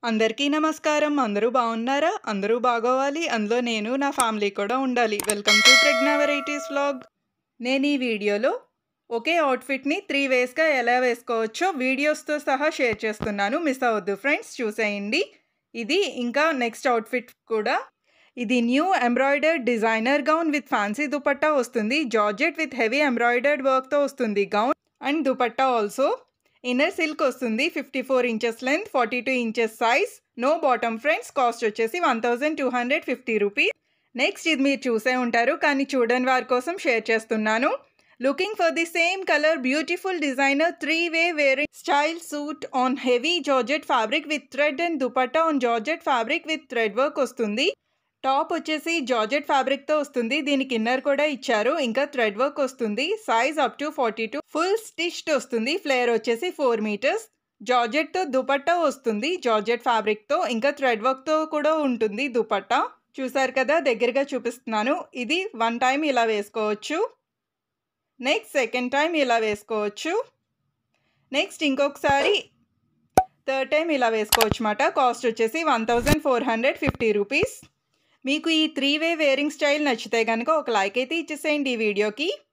అందరికీ నమస్కారం అందరూ బాగున్నారా అందరూ బాగోవాలి అందులో నేను నా ఫ్యామిలీ కూడా ఉండాలి welcome to Pragna varieties vlog నేను ఈ వీడియోలో ఒకే అవుట్ఫిట్ని త్రీ వేస్గా ఎలా వేసుకోవచ్చో వీడియోస్తో సహా షేర్ చేస్తున్నాను మిస్ అవ్వద్దు ఫ్రెండ్స్ చూసేయండి ఇది ఇంకా నెక్స్ట్ అవుట్ఫిట్ కూడా ఇది new embroidered designer gown with fancy dupatta వస్తుంది జార్జెట్ విత్ హెవీ ఎంబ్రాయిడర్డ్ వర్క్తో వస్తుంది gown and dupatta also inner silk వస్తుంది fifty four inches length forty two inches size no bottom friends cost వచ్చేసి one thousand two hundred fifty rupees next ఇది మీరు చూసే ఉంటారు కానీ చూడని వారి కోసం షేర్ చేస్తున్నాను looking for the same colour beautiful designer three way wearing style suit on heavy georgette fabric with thread and dupatta on georgette fabric with thread work వస్తుంది టాప్ వచ్చేసి జార్జెట్ ఫ్యాబ్రిక్తో వస్తుంది దీనికి ఇన్నర్ కూడా ఇచ్చారు ఇంకా థ్రెడ్ వర్క్ వస్తుంది size up to forty two full stitched వస్తుంది ఫ్లేయర్ వచ్చేసి ఫోర్ మీటర్స్ జార్జెట్తో దుపట్టా వస్తుంది జార్జెట్ ఫ్యాబ్రిక్తో ఇంకా థ్రెడ్ వర్క్తో కూడా ఉంటుంది దుపట్టా చూసారు కదా దగ్గరగా చూపిస్తున్నాను ఇది వన్ టైం ఇలా వేసుకోవచ్చు నెక్స్ట్ సెకండ్ టైం ఇలా వేసుకోవచ్చు నెక్స్ట్ ఇంకొకసారి థర్డ్ టైం ఇలా వేసుకోవచ్చు అన్నమాట కాస్ట్ వచ్చేసి one thousand four hundred fifty rupees మీకు ఈ త్రీ వే వేరింగ్ స్టైల్ నచ్చితే కనుక ఒక లైక్ అయితే ఇచ్చేసేయండి ఈ వీడియోకి